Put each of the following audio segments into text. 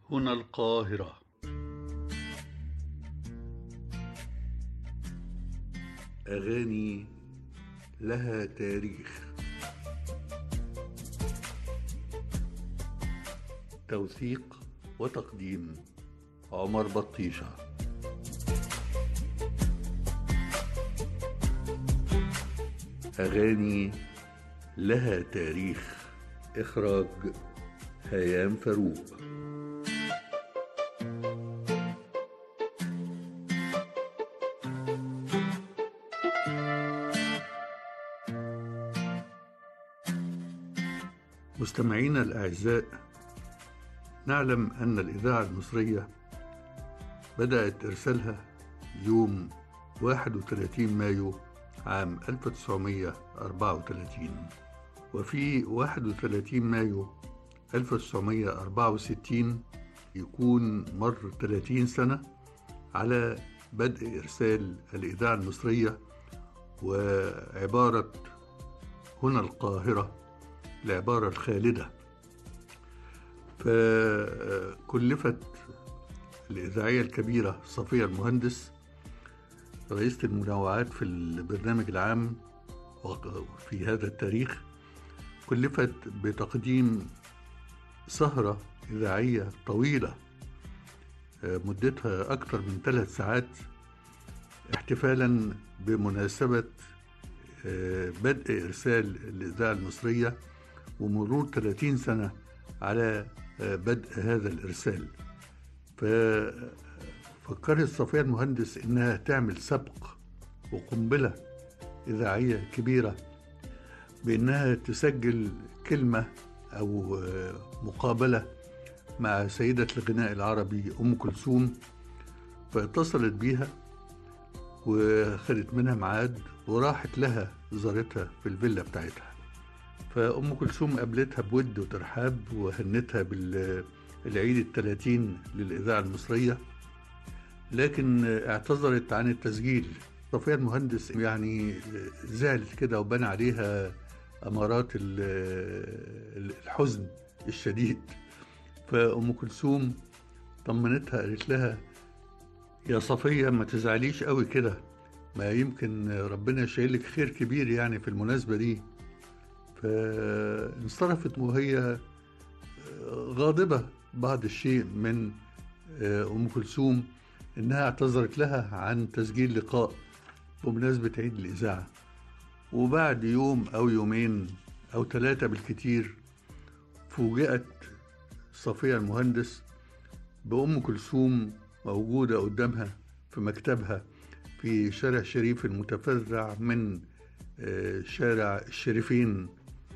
هنا القاهرة أغاني لها تاريخ توثيق وتقديم عمر بطيشة أغاني لها تاريخ إخراج هيام فاروق مستمعينا الأعزاء نعلم أن الإذاعة المصرية بدأت إرسالها يوم 31 مايو عام 1934 وفي 31 مايو 1964 يكون مر 30 سنة على بدء إرسال الإذاعة المصرية وعبارة هنا القاهرة العبارة الخالدة فكلفت الإذاعية الكبيرة صفية المهندس رئيسة المنوعات في البرنامج العام في هذا التاريخ كلفت بتقديم سهرة إذاعية طويلة مدتها أكثر من ثلاث ساعات احتفالا بمناسبة بدء إرسال الإذاعة المصرية ومرور 30 سنة على بدء هذا الإرسال ففكرت صفية المهندس إنها تعمل سبق وقنبلة إذاعية كبيرة بإنها تسجل كلمة أو مقابلة مع سيدة الغناء العربي أم كلثوم فاتصلت بيها وخدت منها ميعاد وراحت لها زارتها في الفيلا بتاعتها فأم كلثوم قابلتها بود وترحاب وهنتها بالعيد الثلاثين للإذاعة المصرية لكن اعتذرت عن التسجيل صفية المهندس يعني زعلت كده وبان عليها أمارات الحزن الشديد فأم كلثوم طمنتها قالت لها يا صفية ما تزعليش قوي كده ما يمكن ربنا يشيلك خير كبير يعني في المناسبة دي فانصرفت وهي غاضبة بعض الشيء من أم كلثوم إنها اعتذرت لها عن تسجيل لقاء بمناسبة عيد الإذاعة وبعد يوم أو يومين أو ثلاثة بالكتير فوجئت صفية المهندس بأم كلثوم موجودة قدامها في مكتبها في شارع شريف المتفرع من شارع الشريفين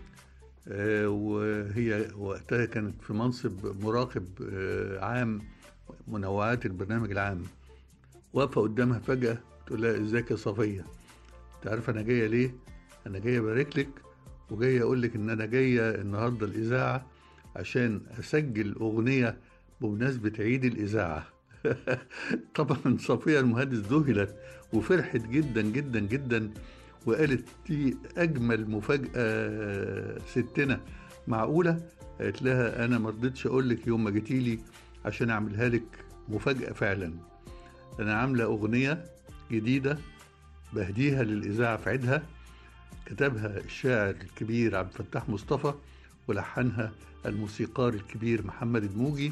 وهي وقتها كانت في منصب مراقب عام منوعات البرنامج العام واقفة قدامها فجأة تقول لها ازيك يا صفية تعرف انا جاية ليه انا جاية ابارك لك وجاية اقول لك ان انا جاية النهاردة الاذاعة عشان اسجل اغنية بمناسبة عيد الاذاعة طبعا صفية المهندس ذهلت وفرحت جدا جدا جدا وقالت دي أجمل مفاجأة ستنا معقولة؟ قالت لها أنا ما رضيتش أقول لك يوم ما جيتيلي عشان أعملها لك مفاجأة فعلا أنا عاملة أغنية جديدة بهديها للإذاعة في عيدها كتبها الشاعر الكبير عبد الفتاح مصطفى ولحنها الموسيقار الكبير محمد الموجي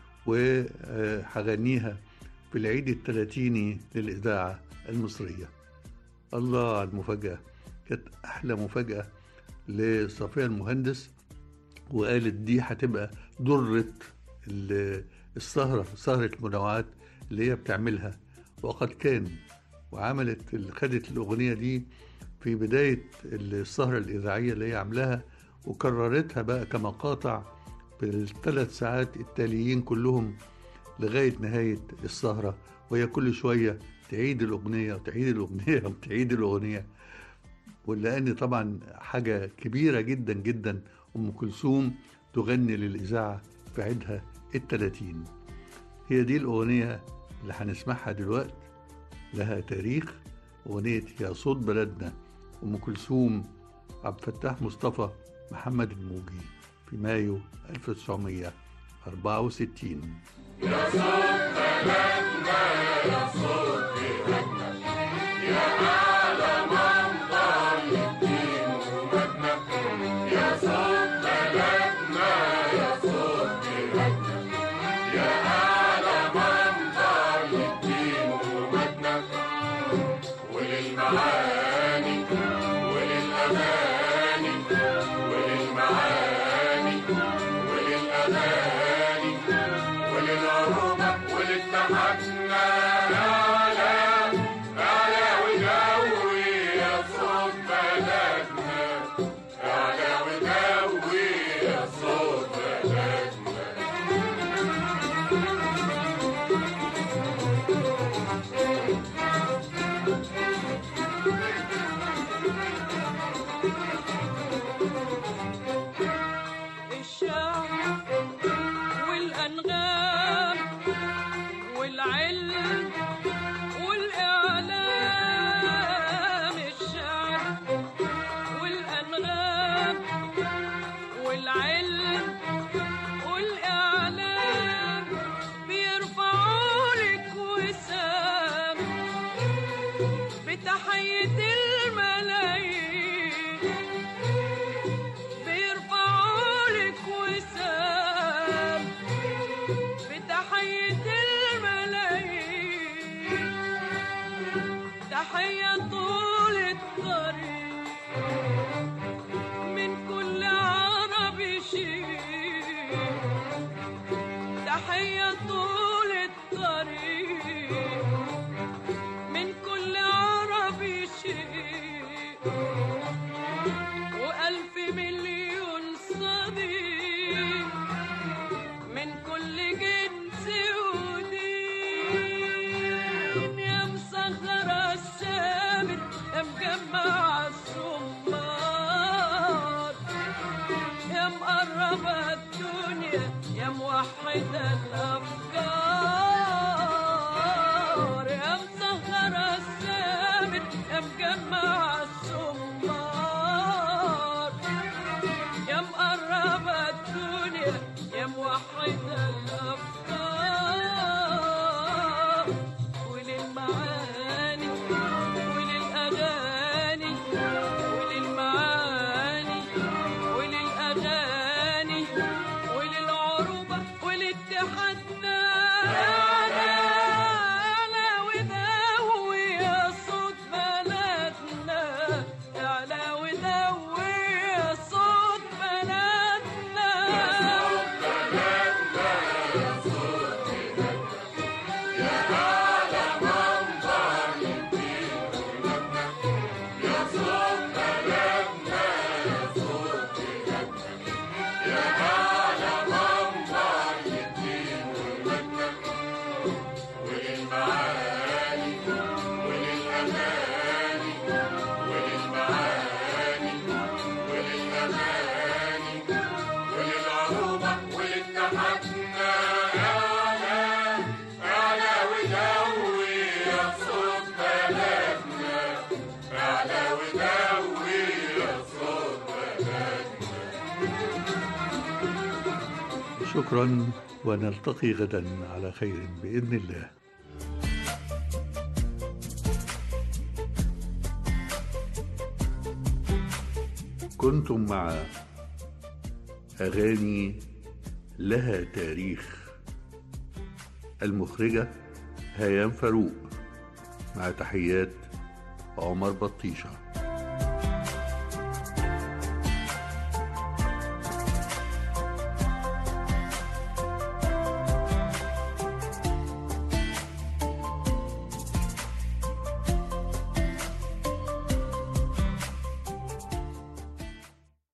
وهغنيها في العيد الثلاثيني للإذاعة المصرية الله على المفاجأة كانت أحلى مفاجأة لصفية المهندس وقالت دي هتبقى ضرة السهرة سهرة المنوعات اللي هي بتعملها وقد كان وعملت خدت الأغنية دي في بداية السهرة الإذاعية اللي هي عاملاها وكررتها بقى كمقاطع بالثلاث ساعات التاليين كلهم لغاية نهاية السهرة وهي كل شوية تعيد الأغنية وتعيد الأغنية وتعيد الأغنية ولأن طبعا حاجة كبيرة جدا جدا أم كلثوم تغني للإذاعة في عيدها التلاتين هي دي الأغنية اللي هنسمعها دلوقتي لها تاريخ أغنية يا صوت بلدنا أم كلثوم عبد الفتاح مصطفى محمد الموجي في مايو 1934 64 يا صوت بلدنا يا صوت بلادنا يا أعلى منبر للدين ومجدنا يا صوت بلدنا يا صوت بلادنا يا أعلى منبر للدين ومجدنا وللمعاني وللأغاني وللمعاني وللأغاني وللعروبة ولاتحادنا أعلى أعلى ودوي يا صوت بلدنا أعلى ودوي يا صوت بلدنا الشعر والأنغام والعلم والإعلام الشعر والأنغام والعلم والإعلام بيرفعوا لك وسام بتحية الملايين بيرفعوا لك وسام بتحية الملايين تحية طول الطريق من كل عربي شيء تحية طول الطريق من كل عربي شيء وألف مليون صديق من كل جنس ودين يا مسخرة السامر يا مجمع الصمار يا مقربة الدنيا يا موحدة الأفكار يا مسخرة السامر يا مجمع الصمار يا مقربة الدنيا يا موحدة الأفكار وللمعاني وللأغاني وللمعاني وللأغاني وللعروبة ولاتحادنا أنا أنا وداوي يا صوت بلدنا أعلى وداوي يا صوت بلدنا وللعروبة ولاتحادنا أعلى أعلى ودوي يا صوت بلدنا أعلى ودوي يا صوت بلدنا شكرا ونلتقي غدا على خير بإذن الله كنتم مع أغاني لها تاريخ المخرجة هيام فاروق مع تحيات عمر بطيشه